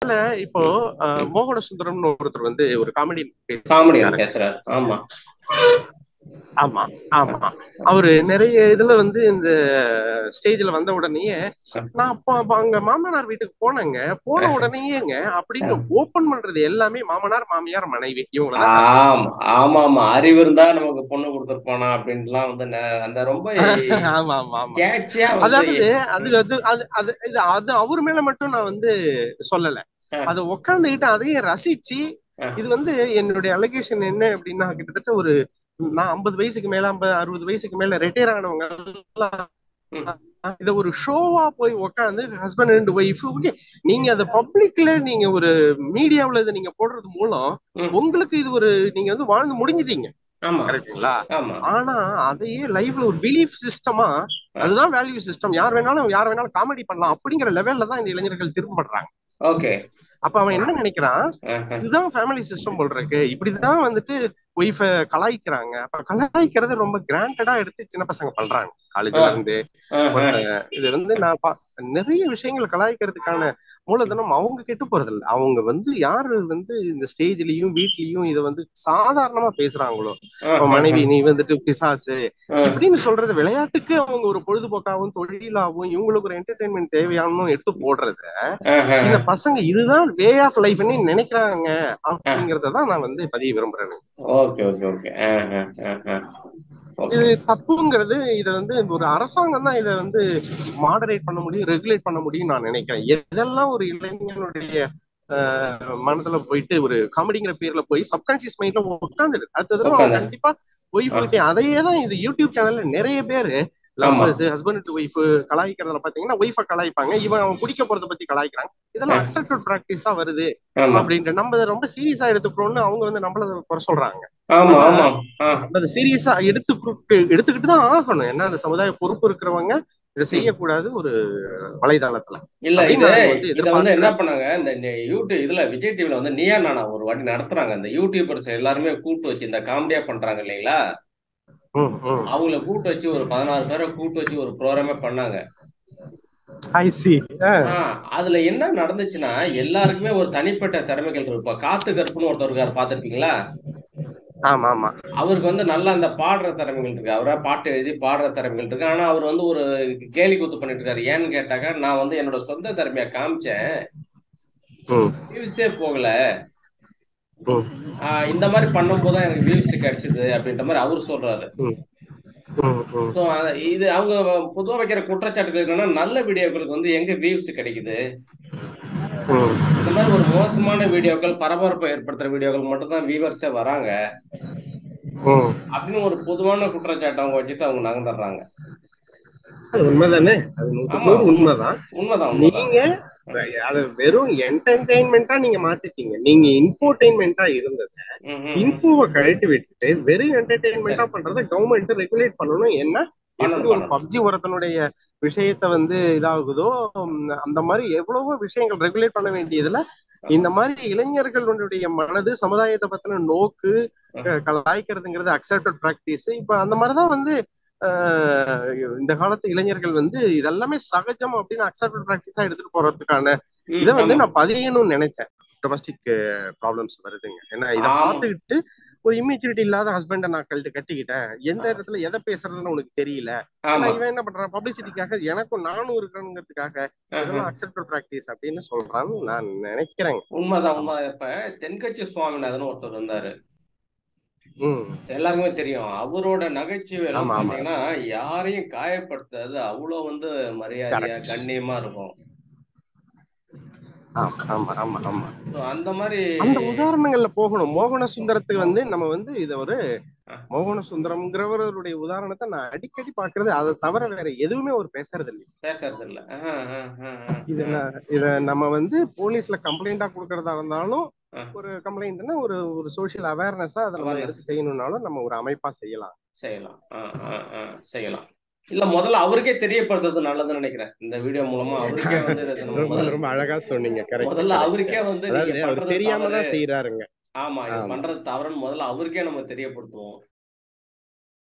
இடத்துல இப்போ அஹ், மோகன சுந்தரம்னு ஒருத்தர் வந்து ஒரு காமெடி காமெடியன் பேசுறாரு ஆமா ஆமா ஆமா அவரு நிறைய இதுல வந்து இந்த ஸ்டேஜ்ல வந்த உடனேயே நான் அப்ப அப்ப அங்க மாமனார் வீட்டுக்கு போனேங்க போன உடனேயேங்க அப்படின்னு ஓபன் பண்றது எல்லாமே மாமனார் மாமியார் மனைவி இவங்க ஆமா ஆமா ஆமா அறிவு இருந்தா நமக்கு பொண்ணு கொடுத்துருப்பானா அப்படின்ட்டுலாம் வந்து ந- அந்த ரொம்ப ஆமா ஆமா ஆமா கேட்சியா அதாவது வந்து அது அது அது அது இது அது அவர் மேல மட்டும் நான் வந்து சொல்லல ஆ. அத உட்காந்துக்கிட்டு அதையே ரசிச்சு ஆ. இது வந்து என்னுடைய அலகேஷன் என்ன அப்படின்னா கிட்டத்தட்ட ஒரு நான் ஐம்பது வயசுக்கு மேல ஐம்பது அறுபது வயசுக்கு மேல ரிட்டையர் ஆனவங்க எல்லாம் ம். இத ஒரு ஷோவா போய் உட்காந்து ஹஸ்பண்ட் அண்ட் ஒய்ஃப் ஓகே நீங்க அத பப்ளிக்ல நீங்க ஒரு மீடியாவுல இதை நீங்க போடுறது மூலம் ம். உங்களுக்கு இது ஒரு நீங்க வந்து வாழ்ந்து முடிஞ்சிட்டீங்க ஆமா கரெக்டுங்களா ஆமா ஆனா அதையே லைஃப்ல ஒரு பிலீஃப் சிஸ்டமா அதுதான் வேல்யூ சிஸ்டம் யார் வேணாலும் யார் வேணாலும் காமெடி பண்ணலாம் அப்படிங்கிற லெவல்ல தான் இந்த இளைஞர்கள் திரும்பப்படுறாங்க ஓகே அப்ப அவன் என்ன நினைக்கிறான் இதுதான் ஃபேமிலி சிஸ்டம் போல் இருக்கு இப்படிதான் வந்துட்டு ஒய்ஃப கலாய்க்கிறாங்க அப்ப கலாய்க்கிறது ரொம்ப கிராண்டடா எடுத்து சின்ன பசங்க பண்றாங்க காலேஜ்ல இருந்து ஒருத்தங்க இது வந்து நான் பா- நிறைய விஷயங்கள் கலாய்க்கிறதுக்கான மூலதனம் அவங்க கெட்டு போறது இல்ல அவங்க வந்து யாரு வந்து இந்த ஸ்டேஜ்லயும் வீட்லயும் இத வந்து சாதாரணமா பேசுறாங்களோ அவன் மனைவி நீ வந்துட்டு பிசாசு இப்படின்னு சொல்றது விளையாட்டுக்கு அவங்க ஒரு பொழுதுபோக்காகவும் தொழிலாகவும் இவங்களுக்கு ஒரு என்டர்டைன்மெண்ட் தேவையானதும் எடுத்து போடுறத இந்த பசங்க இதுதான் வே ஆஃப் லைஃப்னு நினைக்கிறாங்க அப்படிங்கறத தான் நான் வந்து பதிய விரும்புறேன் ஓகே ஓகே ஓகே இது தப்புங்கிறது இத வந்து ஒரு அரசாங்கம் தான் இத வந்து மாடரேட் பண்ண முடியும் ரெகுலேட் பண்ண முடியும் நான் நினைக்கிறேன் எதெல்லாம் ஒரு இளைஞனுடைய ஆஹ், மனதுல போயிட்டு ஒரு காமெடிங்கிற பேர்ல போய் சப்கான்சியஸ் மைண்ட்ல உட்காந்துடுது அடுத்த தடவை அவன் உட்கார்ந்து. கண்டிப்பா ஒய்ஃப் கிட்ட அதையே தான் இது யூடியூப் சேனல்ல நிறைய பேரு லவ்வர்ஸ் ஹஸ்பண்ட் டு ஒய்ஃப் கலாய்க்கிறதுல பாத்தீங்கன்னா ஒய்ஃப கலாய்ப்பாங்க இவன் அவன் குடிக்க போறத பத்தி கலாய்க்கிறாங்க இதெல்லாம் ஆ. அக்செப்டட் பிராக்டிஸா வருது ஆமா அப்படின்ட்டு நம்ம இதை ரொம்ப சீரியஸா எடுத்துக்கிறோம்னு அவங்க வந்து நம்மள குறை சொல்றாங்க ஆமா ஆமா ஆ, நம்ம அதை சீரியஸா எடுத்துக்கிட்டு எடுத்துக்கிட்டு தான் ஆகணும் ஏன்னா அந்த சமுதாய பொறுப்பு இருக்கிறவங்க இதை செய்யக்கூடாது ஒரு வலைதளத்துல இல்ல அப்படின்னு இது நான் வந்து இத வந்து என்ன எதிர்பார்க்கிறேன். பண்ணாங்க இந்த நெ- யூடியூப் இதுல விஜய் டிவில வந்து நீயா நானா ஒரு வாட்டி நடத்துறாங்க இந்த யூடியூபர்ஸ் எல்லாருமே கூப்பிட்டு வச்சு இந்த காமெடியா பண்றாங்க இல்லைங்களா ம், ம். அவங்கள கூப்பிட்டு வச்சு ஒரு பதினாறு பேரை கூப்பிட்டு வச்சு ஒரு ப்ரோக்ராமே பண்ணாங்க I see. ஆ, ஆ, அதுல என்ன நடந்துச்சுன்னா எல்லாருக்குமே ஒரு தனிப்பட்ட திறமைகள் இருக்கு இப்ப காத்து கருப்புன்னு ஒருத்தர் இருக்காரு பாத்திருக்கீங்களா ஆமா ஆமா அவருக்கு வந்து நல்லா அந்த பாடுற திறமைகள் இருக்கு அவரா பாட்டு எழுதி பாடுற திறமைகள் இருக்கு ஆனா அவர் வந்து ஒரு கேலி கூத்து பண்ணிட்டு இருக்காரு ஏன்னு கேட்டாக்க நான் வந்து என்னோட சொந்த திறமைய காமிச்சேன் ம், வியூஸே போகல ம், ஆஹ் இந்த மாதிரி பண்ணும்போது தான் எனக்கு வியூஸ் கிடைச்சது அப்படின்ற மாதிரி அவரு சொல்றாரு ம், ம், ம். ஸோ இது அவங்க பொதுவா வைக்கிற குற்றச்சாட்டுகள் என்னன்னா நல்ல வீடியோக்களுக்கு வந்து எங்க வியூஸ் கிடைக்குது ம். இந்த மாதிரி ஒரு மோசமான வீடியோக்கள் பரபரப்பை ஏற்படுத்துற வீடியோக்கள் மட்டும் தான் வியூவர்ஸே வராங்க ம். அப்படின்னு ஒரு பொதுவான குற்றச்சாட்டு அவங்க வச்சுட்டு அவங்க நகர்ந்துடுறாங்க அது உண்மைதானே அது நூத்துக்கு ஆமா. நூறு உண்மைதான் உண்மைதான் உண்மைதான் நீங்க அது வெறும் என்டர்டைன்மெண்டா நீங்க மாத்திட்டீங்க நீங்க இன்ஃபோர்டைன்மெண்டா இருந்தது ம், ம், ம். இன்ஃபோவை கழட்டி விட்டுட்டு வெறும் என்டர்டைன்மெண்டா பண்றத கவர்மெண்ட் ரெகுலேட் பண்ணணும் என்ன எப்படி பண்ணணும், ஒரு பண்ணணும். பப்ஜி ஒருத்தனுடைய விஷயத்த வந்து இதாகுதோ உம், அந்த மாதிரி எவ்வளவோ விஷயங்கள் ரெகுலேட் பண்ண வேண்டியதுல இந்த மாதிரி இளைஞர்களுடைய மனது சமுதாயத்தை பத்தின நோக்கு அஹ், கலாய்க்கிறதுங்கிறது அக்செப்டட் பிராக்டிஸ் இப்ப அந்த மாதிரிதான் வந்து ஆஹ், இந்த காலத்து இளைஞர்கள் வந்து இதெல்லாமே சகஜம் அப்படின்னு அக்செப்டட் பிராக்டிஸா எடுத்துட்டு போறதுக்கான ம், இதை வந்து ஆமா. நான் பதியணும்னு நினைச்சேன் டொமஸ்டிக் ப்ராப்ளம்ஸ் வருதுங்க ஏன்னா இதை ஆமா. பார்த்துக்கிட்டு ஒரு இம்மெச்சூரிட்டி இல்லாத ஹஸ்பண்ட நான் கழட்டு கட்டிக்கிட்டேன் எந்த இடத்துல எதை பேசுறதுன்னு உனக்கு தெரியல ஆனா ஆமா இவன் என்ன பண்றான் பப்ளிசிட்டிக்காக எனக்கும் நானும் இருக்கணுங்கிறதுக்காக இதெல்லாம் அக்செப்டட் பிராக்டிஸ் அப்படின்னு சொல்றான்னு நான் நினைக்கிறேங்க உண்மைதான் உண்மை இப்ப தென்கட்சி சுவாமிநாதன் ஒருத்தர் இருந்தாரு ம் எல்லாருக்குமே தெரியும் அவரோட நகைச்சுவை எல்லாம் ஆமா, ஆமா. பாத்தீங்கன்னா யாரையும் காயப்படுத்தாது அவ்வளவு வந்து மரியாதையா Correct. கண்ணியமா இருக்கும் ஆமா ஆமா ஆமா ஆமா So, அந்த மாதிரி அந்த உதாரணங்கள்ல போகணும் மோகன சுந்தரத்துக்கு வந்து நம்ம வந்து இத ஒரு மோகன சுந்தரம்ங்கிறவருடைய உதாரணத்தை நான் அடிக்கடி பாக்குறது அதை தவிர வேற எதுவுமே ஒரு பேசுறது இல்லை பேசுறது இல்ல ஆஹ், ஆஹ், ஆஹ், ஆஹ். இத நான் இத நம்ம வந்து போலீஸ்ல கம்ப்ளைண்டா கொடுக்கறதா இருந்தாலும் ஆ. ஒரு கம்ப்ளைண்ட்னா ஒரு ஒரு சோஷியல் அவேர்னஸா அதை நம்ம Awareness. எடுத்து செய்யணும்னாலும் நம்ம ஒரு அமைப்பா செய்யலாம் செய்யலாம் ஆஹ், ஆஹ், ஆஹ், செய்யலாம் இல்ல முதல்ல அவருக்கே தெரியப்படுத்துறது நல்லதுன்னு நினைக்கிறேன் இந்த வீடியோ மூலமா அவருக்கே வந்து இதை நம்ம ரொம்ப முதல்ல ரொம்ப அழகா சொன்னீங்க கரெக்ட் முதல்ல அவருக்கே வந்து அதாவது நீங்க அவர் பண்றது தெரியாம தவறு. தான் செய்யறாருங்க ஆமா இது ஆமா. பண்றது தவறுன்னு முதல்ல அவருக்கே நம்ம தெரியப்படுத்துவோம்